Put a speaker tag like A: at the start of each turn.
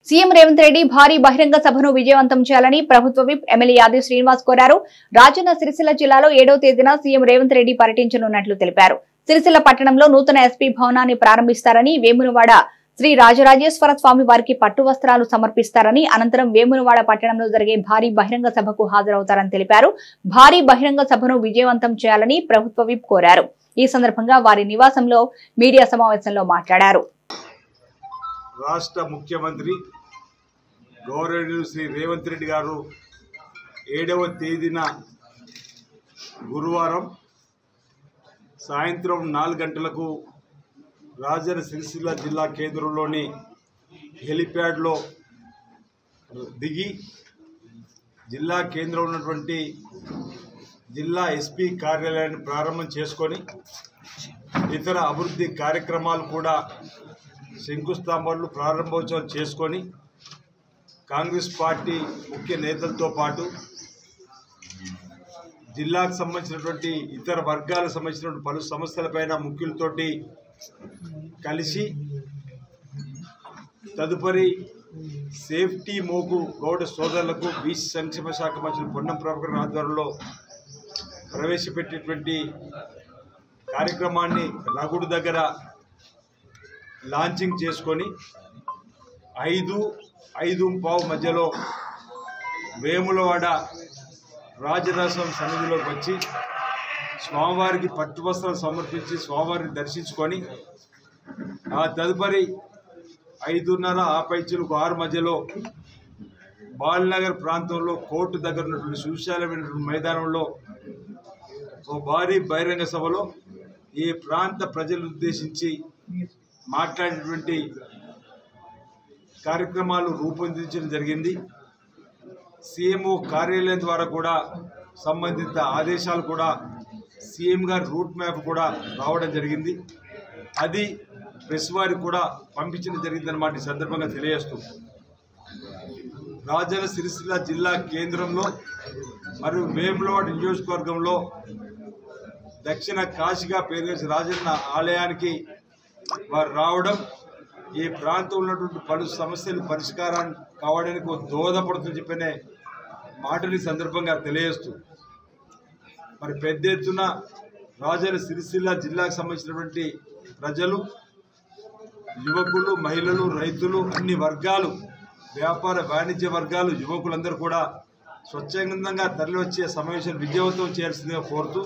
A: CM Revanth Reddy భారీ బహిరంగ సభను విజయవంతం చేయాలని ప్రభుత్వ విప్ ఎమ్మెల్యే యాది శ్రీనివాస్ కోరారు రాజన్న సిరిసిల్ల జిల్లాలో ఏడవ తేదీన సీఎం రేవంత్ రెడ్డి పర్యటించనున్నట్లు తెలిపారు సిరిసిల్ల పట్టణంలో నూతన ఎస్పీ భవనాన్ని ప్రారంభిస్తారని వేమునవాడ శ్రీ రాజరాజేశ్వర స్వామి వారికి పట్టు వస్త్రాలు సమర్పిస్తారని అనంతరం వేమునవాడ పట్టణంలో జరిగే భారీ బహిరంగ సభకు హాజరవుతారని తెలిపారు భారీ బహిరంగ సభను విజయవంతం చేయాలని ప్రభుత్వ విప్ కోరారు ఈ సందర్భంగా వారి నివాసంలో మీడియా సమావేశంలో మాట్లాడారు
B: రాష్ట్ర ముఖ్యమంత్రి గౌరవనీయులు శ్రీ రేవంత్ రెడ్డి గారు ఏడవ తేదీన గురువారం సాయంత్రం నాలుగు గంటలకు రాజన్న సిరిసిల్ల జిల్లా కేంద్రంలోని హెలిప్యాడ్లో దిగి జిల్లా కేంద్రం ఉన్నటువంటి జిల్లా ఎస్పీ కార్యాలయాన్ని ప్రారంభం చేసుకొని ఇతర అభివృద్ధి కార్యక్రమాలు కూడా శంకుస్థాపనలు ప్రారంభోత్సవం చేసుకొని కాంగ్రెస్ పార్టీ ముఖ్య నేతలతో పాటు జిల్లాకు సంబంధించినటువంటి ఇతర వర్గాలకు సంబంధించినటువంటి పలు సమస్యలపైన ముఖ్యులతోటి కలిసి తదుపరి సేఫ్టీ మోకు గౌడ సోదరులకు బీసీ సంక్షేమ శాఖ మంత్రి పొన్నం ప్రభాకర్ ఆధ్వర్యంలో ప్రవేశపెట్టేటువంటి కార్యక్రమాన్ని రగుడు దగ్గర లాంచింగ్ చేసుకొని ఐదు ఐదు పావు మధ్యలో వేములవాడ రాజరాజస్వామి సన్నిధిలోకి వచ్చి స్వామివారికి పట్టు వస్త్రాలు సమర్పించి స్వామివారిని దర్శించుకొని ఆ తదుపరి ఐదున్నర ఆ పైచులకు ఆరు మధ్యలో బాలనగర్ ప్రాంతంలో కోర్టు దగ్గర ఉన్నటువంటి సువిశాలమైనటువంటి మైదానంలో ఓ భారీ బహిరంగ సభలో ఈ ప్రాంత ప్రజలను ఉద్దేశించి మాట్లాడినటువంటి కార్యక్రమాలు రూపొందించడం జరిగింది సీఎంఓ కార్యాలయం ద్వారా కూడా సంబంధిత ఆదేశాలు కూడా సీఎం గారి రూట్ మ్యాప్ కూడా రావడం జరిగింది అది ప్రెస్ వారికి కూడా పంపించడం జరిగిందన్నమాట ఈ సందర్భంగా తెలియజేస్తూ రాజన్న సిరిసిల్ల జిల్లా కేంద్రంలో మరియు వేములవాడ నియోజకవర్గంలో దక్షిణ కాశీగా పేరుగేసి రాజన్న ఆలయానికి వారు రావడం ఈ ప్రాంతంలో ఉన్నటువంటి పలు సమస్యలు పరిష్కారం కావడానికి ఒక దోహదపడుతుందని చెప్పనే మాటని సందర్భంగా తెలియజేస్తూ మరి పెద్ద ఎత్తున రాజన్న సిరిసిల్ల జిల్లాకు సంబంధించినటువంటి ప్రజలు యువకులు మహిళలు రైతులు అన్ని వర్గాలు వ్యాపార వాణిజ్య వర్గాలు యువకులందరూ కూడా స్వచ్ఛందంగా తరలి వచ్చే సమావేశాలు విజయవంతం చేయాల్సిందిగా కోరుతూ